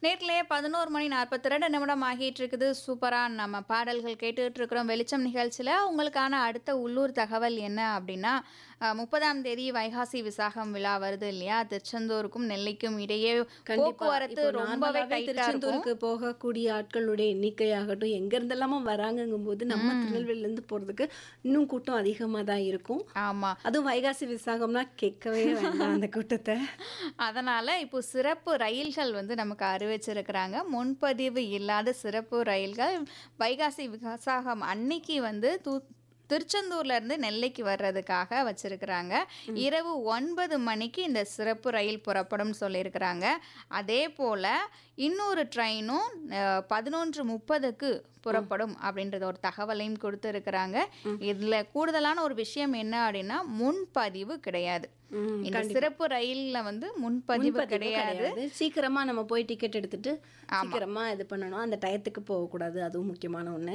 நேர்லயே பதினோரு மணி நாற்பத்தி ரெண்டு நிமிடம் ஆகிட்டு இருக்குது சூப்பரா நம்ம பாடல்கள் கேட்டுட்டு இருக்கிறோம் வெளிச்சம் நிகழ்ச்சியில உங்களுக்கான அடுத்த உள்ளூர் தகவல் என்ன அப்படின்னா அஹ், முப்பதாம் தேதி வைகாசி விசாகம் விழா வருது இல்லையா திருச்செந்தூருக்கும் நெல்லைக்கும் இடையே கண்டிப்பா. போக்குவரத்து இப்போ ரொம்பவே நார்மலாவே டைட்டா இருக்கும் திருச்செந்தூருக்கு போகக்கூடிய ஆட்களுடைய எண்ணிக்கையாகட்டும் எங்க இருந்தெல்லாம வராங்கங்கும் போது நம்ம திருநெல்வேலில இருந்து போறதுக்கு இன்னும் கூட்டம் அதிகமா தான் இருக்கும் ஆமா அதுவும் வைகாசி விசாகம்னா கேட்கவே வேண்டாம் அந்த கூட்டத்தை அதனால இப்போ சிறப்பு ரயில்கள் வந்து நமக்கு அறிவிச்சிருக்கிறாங்க முன்பதிவு இல்லாத சிறப்பு ரயில்கள் வைகாசி விசாகம் அன்னைக்கு வந்து தூ திருச்செந்தூர்ல இருந்து நெல்லைக்கு வர்றதுக்காக வச்சிருக்கிறாங்க இரவு ஒன்பது மணிக்கு இந்த சிறப்பு ரயில் புறப்படும் சொல்லியிருக்கிறாங்க அதே போல இன்னொரு ட்ரெயினும் பதினொன்று முப்பதுக்கு புறப்படும் அப்படின்றத ஒரு தகவலையும் கொடுத்துருக்குறாங்க இதுல கூடுதலான ஒரு விஷயம் என்ன அப்படின்னா முன்பதிவு கிடையாது ம், இந்த சிறப்பு ரயில்ல வந்து முன்பதிவு முன்பதிவு கிடையாது சீக்கிரமா நம்ம போய் டிக்கெட் எடுத்துட்டு சீக்கிரமா இது பண்ணணும் அந்த டயத்துக்கு போகக்கூடாது அதுவும் முக்கியமான ஒண்ணு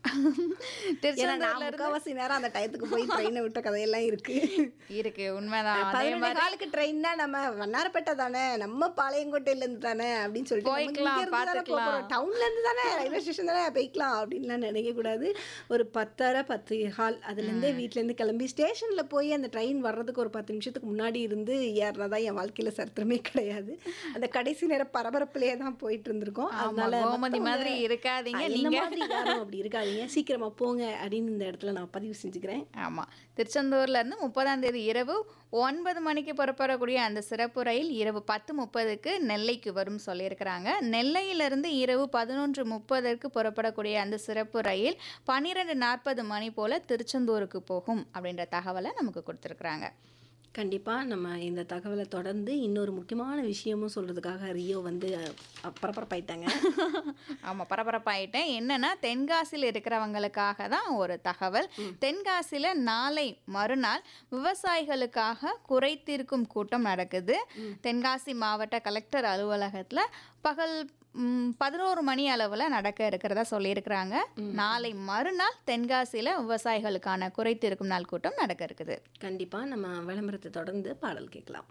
ஏன்னா நான் திருச்செந்தூர்ல இருந்து முக்காவாசி நேரம் அந்த டயத்துக்கு போய் ட்ரெயினை விட்ட கதையெல்லாம் இருக்கு இருக்கு உண்மைதான் அதே பதினொன்று மாதிரி காலுக்கு ட்ரெயின்னா நம்ம வண்ணாரப்பேட்டை தானே நம்ம பாளையங்கோட்டையில இருந்து தானே அப்படின்னு சொல்லிட்டு நம்ம போய்க்கலாம், இங்க இருந்து தானே பார்த்துக்கலாம். போறோம். டவுன்ல இருந்து தானே ரயில்வே ஸ்டேஷன் தானே போய்க்கலாம் அப்படின்லாம் நினைக்க கூடாது ஒரு பத்தரை பத்து ஹால் அதுல இருந்தே வீட்ல இருந்து கிளம்பி ஸ்டேஷன்ல போய் அந்த ட்ரெயின் வர்றதுக்கு ஒரு பத்து நிமிஷத்துக்கு முன்னாடி இருந்து ஏறினதா என் வாழ்க்கையில சரித்திரமே கிடையாது அந்த கடைசி நேரம் பரபரப்புலயே தான் போயிட்டு இருந்திருக்கோம் ஆமா, அதனால கோமதி மத்தவங்க- மாதிரி இருக்காதீங்க என்ன நீங்க மாதிரி யாரும் அப்படி இருக்காதீங்க சீக்கிரமா போங்க அப்படின்னு இந்த இடத்துல நான் பதிவு செஞ்சுக்கிறேன் ஆமா திருச்செந்தூர்ல இருந்து முப்பதாம் தேதி இரவு ஒன்பது மணிக்கு புறப்படக்கூடிய அந்த சிறப்பு ரயில் இரவு பத்து முப்பதுக்கு நெல்லைக்கு வரும் சொல்லியிருக்கிறாங்க நெல்லையிலிருந்து இரவு பதினொன்று முப்பதற்கு புறப்படக்கூடிய அந்த சிறப்பு ரயில் பன்னிரெண்டு நாற்பது மணி போல திருச்செந்தூருக்கு போகும் அப்படின்ற தகவலை நமக்கு கொடுத்துருக்குறாங்க கண்டிப்பா நம்ம இந்த தகவலை தொடர்ந்து இன்னொரு முக்கியமான விஷயமும் சொல்றதுக்காக ரியோ வந்து அஹ், பரபரப்பாயிட்டாங்க ஆமாம் பரபரப்பாயிட்டேன் என்னன்னா தென்காசியில் இருக்கிறவங்களுக்காக தான் ஒரு தகவல் தென்காசியில் நாளை மறுநாள் விவசாயிகளுக்காக குறைதீர்க்கும் கூட்டம் நடக்குது தென்காசி மாவட்ட கலெக்டர் அலுவலகத்தில் பகல் பதினோரு மணி அளவில் நடக்க இருக்கிறதா சொல்லியிருக்கிறாங்க நாளை மறுநாள் தென்காசியில் விவசாயிகளுக்கான குறைதீர்க்கும் நாள் கூட்டம் நடக்க இருக்குது கண்டிப்பா நம்ம விளம்பரத்தை தொடர்ந்து பாடல் கேட்கலாம்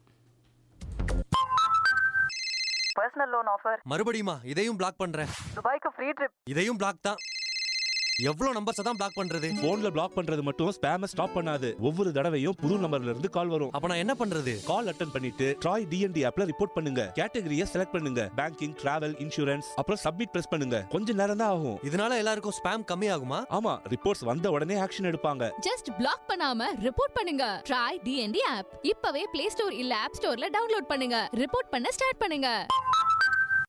பர்சனல் லோன் ஆஃபர் மறுபடியுமா இதையும் பிளாக் பண்றேன் துபாய்க்கு ஃப்ரீ ட்ரிப் இதையும் பிளாக் தான் எவ்வளவு நம்பர்ஸ் தான் பிளாக் பண்றது போன்ல பிளாக் பண்றது மட்டும் ஸ்பேம ஸ்டாப் பண்ணாது ஒவ்வொரு தடவையும் புது நம்பர்ல இருந்து கால் வரும் அப்ப நான் என்ன பண்றது கால் அட்டன் பண்ணிட்டு ட்ராய் டிஎன்டி ஆப்ல ரிப்போர்ட் பண்ணுங்க கேட்டகரியை செலக்ட் பண்ணுங்க பேங்கிங் டிராவல் இன்சூரன்ஸ் அப்புறம் சப்மிட் பிரஸ் பண்ணுங்க கொஞ்ச நேரம் தான் ஆகும் இதனால எல்லாருக்கும் ஸ்பேம் கம்மி ஆகுமா ஆமா ரிப்போர்ட்ஸ் வந்த உடனே ஆக்ஷன் எடுப்பாங்க ஜஸ்ட் பிளாக் பண்ணாம ரிப்போர்ட் பண்ணுங்க ட்ரை டிஎன்டி ஆப் இப்பவே பிளே ஸ்டோர் இல்ல ஆப் ஸ்டோர்ல டவுன்லோட் பண்ணுங்க ரிப்போர்ட் பண்ண ஸ்டார்ட் பண்ணுங்க